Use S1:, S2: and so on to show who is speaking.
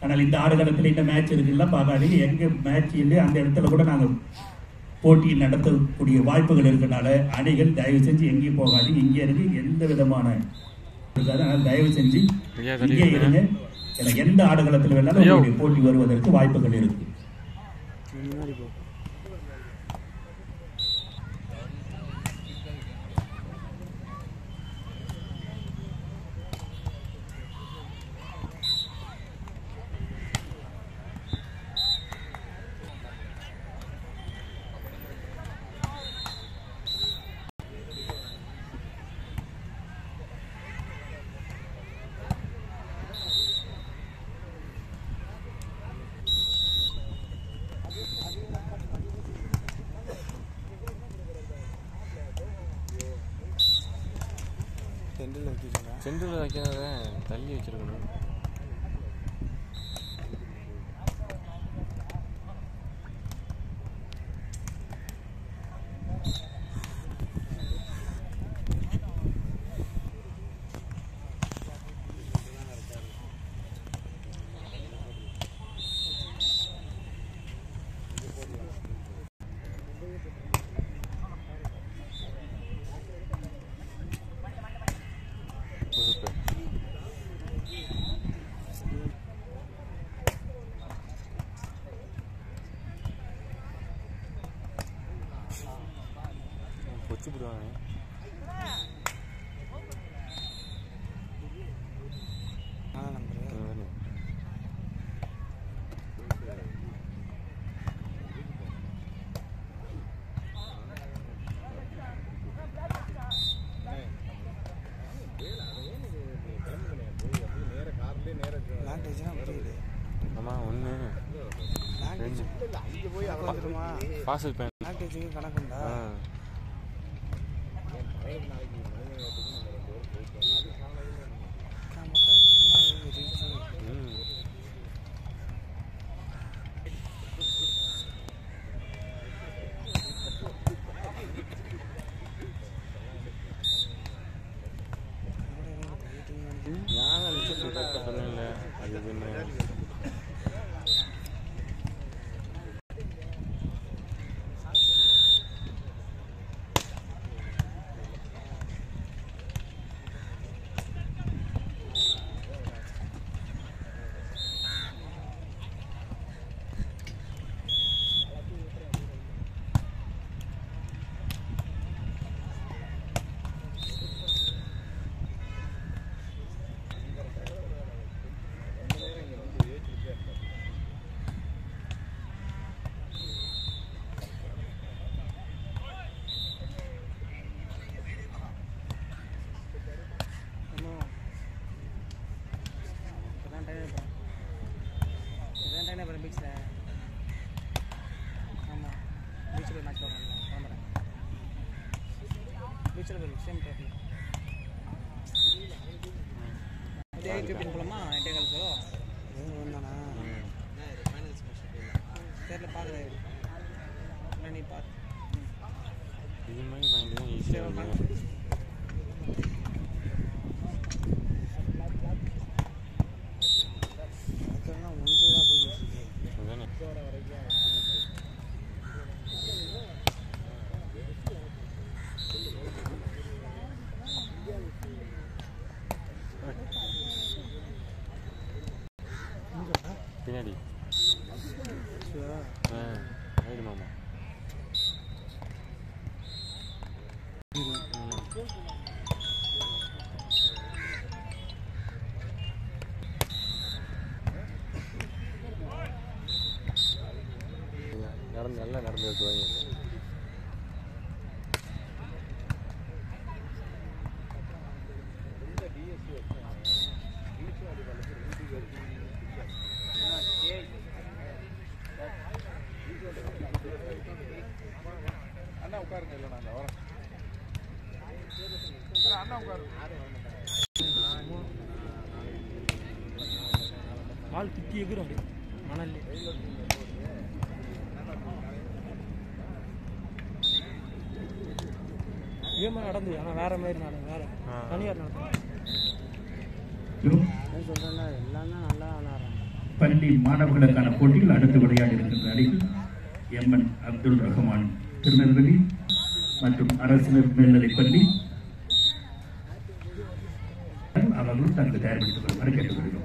S1: ஆனால் இந்த ஆடுகளத்தில் இந்த மேட்ச் இருக்குல்லாம் பார்க்காதீங்க எங்க மேட்ச் இல்லை அந்த இடத்துல கூட நாங்கள் போட்டி நடத்தக்கூடிய வாய்ப்புகள் இருக்கனால அணிகள் தயவு செஞ்சு எங்கேயும் போகாதீங்க இங்கே இருக்கு எந்த விதமான இருக்காது அதனால தயவு செஞ்சு
S2: ஐயா, தள்ளி
S1: இங்கே
S2: இருங்க.
S1: இருங்க ஏன்னா எந்த ஆடுகளத்தில் வேணாலும்
S2: ஐயோ.
S1: உங்களுடைய போட்டி வருவதற்கு வாய்ப்புகள் இருக்கு
S3: முன்னாடி போ சென்டரில் வச்சுக்கோங்க
S2: சென்டரில் வைக்காத தள்ளி வச்சிருக்கணும் புதுப்பு பொச்சு போடுவாங்க
S3: நாலாம் நம்பரு லாக் வச்சுனா புரியுது
S2: ஆமாம் ஒன்று
S3: லாக்
S2: ரெண்டு
S3: கணக்கு வந்துடுமா
S2: பாசல் பேன்
S3: லாக் வச்சுக்க கணக்குண்டா
S2: ஆ
S3: ஆமாக்கா என்ன இது ரீச்சு
S2: ம் நான் லிஸ்ட் கரெக்டாக சொன்னேன்ல அது இதுன்னு
S3: இப்போதான் டைம் இப்போ இப்போதான் டைம் இப்போ பீச்சில் ஆமாம் பீச்சில் மேட்ச் வரணும் கிளம்புறேன் பீச்சில் போய் சேம் ட்ராஃபி இதே ஃபிஃப்டின் போலாமா எட்டே கால்ஸோ வந்தானா
S2: ம்
S3: தெரியல பாரு இல்லை நீ பாரு
S2: இது மாதிரி வாங்கிட்டு தான் ஈஸியாக இருக்கும்
S3: அதுக்கெல்லாம் ஒன்றே தான் போய்
S2: அதானே பின்னாடி ஆ ரைடு மாமா நடந்து நல்லா நடந்து வருவாங்க
S3: ஆள் குத்தி எகுரும் அப்படி மணல் இதே மாதிரி நடந்து ஆனால் வேற மாதிரி நட வேற
S2: ஆ.
S3: தனியார் நடக்கும் சொல்கிறேன்னா எல்லாம் தான் நல்லா விளாட்றாங்க
S1: பள்ளி மாணவர்களுக்கான போட்டியில் அடுத்து விளையாடி இருக்கின்ற அணிகள் எம்என் அப்துல் ரஹ்மான் திருநெல்வேலி மற்றும் அரசு மேல்நிலைப் பள்ளி அவர்களும் தங்களை தயார்படுத்திக் கொள்ளுமாறு கேட்டுக்கொள்கிறோம்